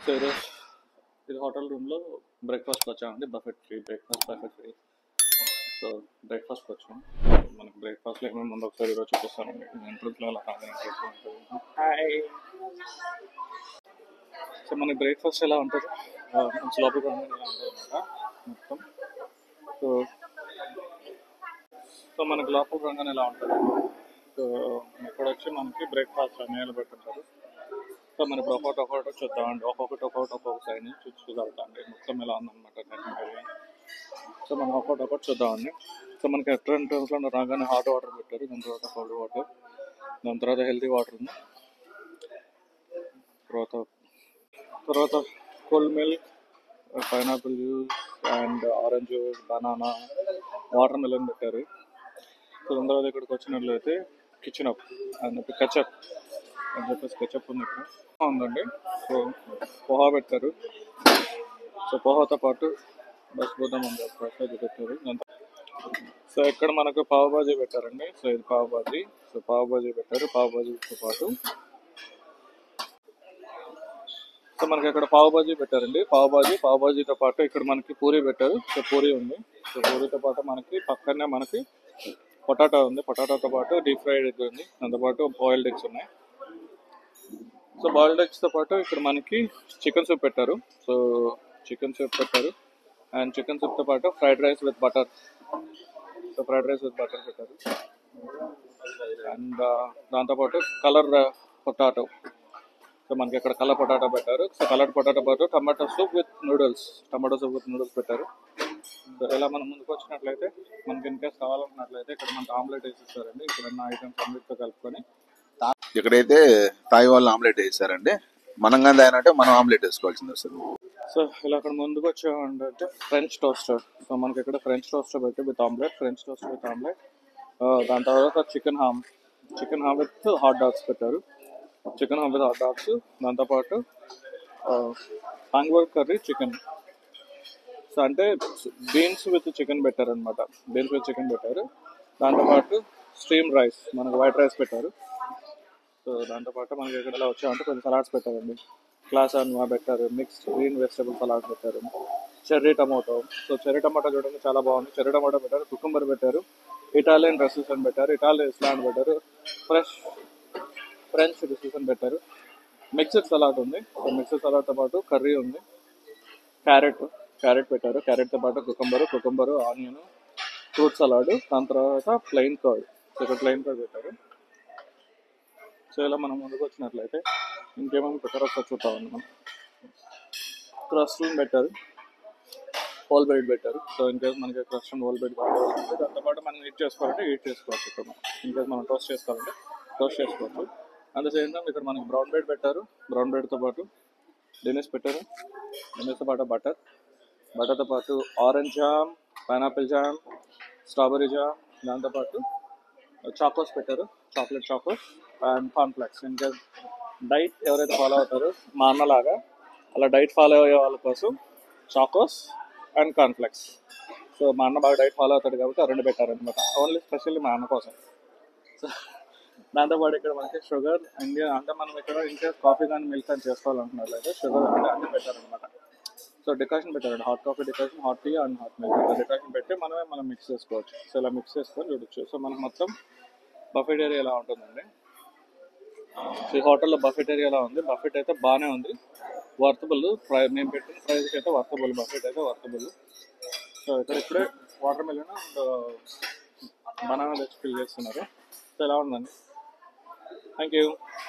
so ఈరోజు ఇది hotel రూమ్లో బ్రేక్ఫాస్ట్కి వచ్చామండి buffet free breakfast buffet free so బ్రేక్ఫాస్ట్కి వచ్చాం మనకి బ్రేక్ఫాస్ట్లో ఏమేమి ముందు ఒకసారి ఈరోజు చూపిస్తానండి ఎంట్రన్స్లో అలా కాదని హాయ్ సో మన బ్రేక్ఫాస్ట్ ఎలా ఉంటుంది ఆ, కొంచెం లోపలికి రాగానే ఇలా ఉంటుంది అనమాట మొత్తం సో సో మనకి లోపలికి రాగానే ఎలా ఉంటుంది సో ఇక్కడ వచ్చి మనకి బ్రేక్ఫాస్ట్ అన్నీ పెట్టుంటారు సో మనం ఇప్పుడు ఒక్కొక్కటి ఒక్కొక్కటి చూద్దామండి ఒక్కొక్కటి ఒక్కొక్కటి ఒక్కొక్క సైడ్ నుంచి చూసి చూద్దామండి మొత్తం ఎలా ఉందన్నమాట సో మనం ఒక్కొక్కటి ఒక్కొక్కటి చూద్దామండి సో మనకి ఎంట్రన్స్లో రాగానే హాట్ వాటర్ పెట్టారు దాని తర్వాత కోల్డ్ వాటర్ దాని తర్వాత హెల్తీ వాటర్ ఉంది తర్వాత తర్వాత cold milk pineapple juice and orange juice banana watermelon పెట్టారు సో దాని తర్వాత ఇక్కడికి వచ్చినట్లయితే కిచెన్ అప్ అండ్ కచప్ అని చెప్పేసి కెచప్ ఉంది ఇక్కడ ఉందండి సో పోహా పెట్టారు సో పోహాతో పాటు బస్ బోధం ఉంది ప్రసాద్ పెట్టారు దాంతో సో ఇక్కడ మనకు పావ్ బాజీ పెట్టారండి సో ఇది పావ్ బాజీ సో పావ్ బాజీ పెట్టారు పావ్ బాజీతో పాటు సో మనకి ఇక్కడ పావ్ బాజీ పెట్టారండి పావ్ బాజీ పావ్ బాజీతో పాటు ఇక్కడ మనకి పూరి పెట్టారు సో పూరి ఉంది సో పూరితో పాటు మనకి పక్కనే మనకి పొటాటో ఉంది పొటాటోతో పాటు డీప్ ఫ్రైడ్ ఎగ్ ఉంది దాంతోపాటు బాయిల్డ్ ఎగ్స్ ఉన్నాయి సో బాయిల్డ్ ఎగ్స్తో పాటు ఇక్కడ మనకి చికెన్ సూప్ పెట్టారు సో చికెన్ సూప్ పెట్టారు అండ్ చికెన్ సూప్తో పాటు fried rice with butter so fried rice with butter పెట్టారు అండ్ దాంతోపాటు కలర్ పొటాటో సో మనకి ఇక్కడ కలర్ పొటాటో పెట్టారు సో కలర్ పొటాటో పాటు tomato soup with noodles tomato soup with noodles పెట్టారు సో ఇలా మనం ముందుకు వచ్చినట్లయితే మనకి ఇన్ కేస్ కావాలన్నట్లయితే ఇక్కడ మనకి ఆమ్లెట్ వేసిస్తారండి ఇక్కడ ఉన్న ఐటమ్స్ అన్నిటితో కలుపుకొని ఇక్కడైతే తాయి వాళ్ళు ఆమ్లెట్ వేసారండి మనం కానీ తాగినట్టే మనం ఆమ్లెట్ వేసుకోవాల్సింది వస్తుంది సో ఇలా అక్కడ ముందుకు వచ్చామంటే ఫ్రెంచ్ టోస్టర్ సో మనకి ఇక్కడ ఫ్రెంచ్ టోస్టర్ పెట్టి with omelette French toaster with omelette దాని తర్వాత chicken ham chicken ham with hot dogs పెట్టారు chicken ham with hot dogs దాంతోపాటు పాంగ్వర్ కర్రీ చికెన్ సో అంటే బీన్స్ విత్ చికెన్ పెట్టారు అనమాట బీన్స్ విత్ చికెన్ పెట్టారు దాంతోపాటు స్టీమ్ రైస్ మనకు వైట్ రైస్ పెట్టారు సో దాంతోపాటు మనకి ఇక్కడ ఇలా వచ్చామంటే కొంచెం సలాడ్స్ పెట్టారండి క్లాస్ అన్వా పెట్టారు మిక్స్డ్ గ్రీన్ వెజిటబుల్ సలాడ్ పెట్టారు cherry tomato so cherry tomato చూడండి చాలా బాగుంది చెర్రీ టమాటో పెట్టారు కుకుంబర్ పెట్టారు ఇటాలియన్ రెసిషన్ పెట్టారు ఇటాలియన్ ఇస్లాండ్ పెట్టారు ఫ్రెష్ ఫ్రెంచ్ రెసిషన్ పెట్టారు మిక్స్డ్ సలాడ్ ఉంది సో మిక్స్డ్ సలాడ్తో పాటు కర్రీ ఉంది క్యారెట్ క్యారెట్ పెట్టారు క్యారెట్తో పాటు cucumber cucumber onion fruit salad దాని తర్వాత ప్లెయిన్ కర్డ్ సో ఇక్కడ ప్లెయిన్ కర్డ్ పెట్టారు సో ఇలా మనం ముందుకు వచ్చినట్లయితే ఇంకేమైనా పెట్టారో ఒకసారి చూద్దామండి మనం క్రస్ట్రూమ్ పెట్టారు హోల్ బ్రెడ్ పెట్టారు సో ఇన్ కేస్ మనకి క్రస్ట్రూమ్ హోల్ బ్రెడ్ కావాలంటే దాంతోపాటు మనం హీట్ చేసుకోవాలంటే హీట్ చేసుకోవచ్చు ఇక్కడ మనం ఇన్ కేస్ మనం టోస్ట్ చేసుకోవాలంటే టోస్ట్ చేసుకోవచ్చు అట్ ద సేమ్ టైం ఇక్కడ మనకి బ్రౌన్ బ్రెడ్ పెట్టారు బ్రౌన్ బ్రెడ్తో పాటు డినెస్ పెట్టారు డినెస్తో పాటు బటర్ బటర్తో పాటు orange jam pineapple jam strawberry jam దాంతోపాటు చాకోస్ పెట్టారు చాక్లెట్ చాకోస్ అండ్ కాన్ఫ్లెక్స్ ఇంకా డైట్ ఎవరైతే ఫాలో అవుతారో మా అన్నలాగా అలా డైట్ ఫాలో అయ్యే వాళ్ళ కోసం చాకోస్ అండ్ కాన్ఫ్లెక్స్ సో మా అన్న బాగా డైట్ ఫాలో అవుతాడు కాబట్టి ఆ రెండు పెట్టారనమాట ఓన్లీ స్పెషల్లీ మా అన్న కోసం సో దాంతోపాటు ఇక్కడ మనకి షుగర్ ఇండియా అంటే మనం ఇక్కడ ఇంకా కాఫీ కానీ మిల్క్ కానీ చేసుకోవాలనుకున్నట్లయితే షుగర్ అంటే అన్ని పెట్టారనమాట సో డికాషన్ పెట్టారండి hot coffee decoction hot tea and hot milk decoction పెట్టి మనమే మనం మిక్స్ చేసుకోవచ్చు సో ఇలా మిక్స్ చేసుకొని చూడొచ్చు సో మనకు మొత్తం బఫెట్ ఏరియా ఎలా ఉంటుందండి సో ఈ హోటల్లో బఫెట్ ఏరియా ఎలా ఉంది బఫెట్ అయితే బాగానే ఉంది వర్తబుల్ ప్రై మేము పెట్టిన ప్రైస్కి అయితే వర్తబుల్ బఫెట్ అయితే వర్తబుల్ సో ఇక్కడ ఇప్పుడే వాటర్ మిలన్ అండ్ బనానా తెచ్చి ఫిల్ చేస్తున్నారు సో ఎలా ఉందండి థ్యాంక్ యూ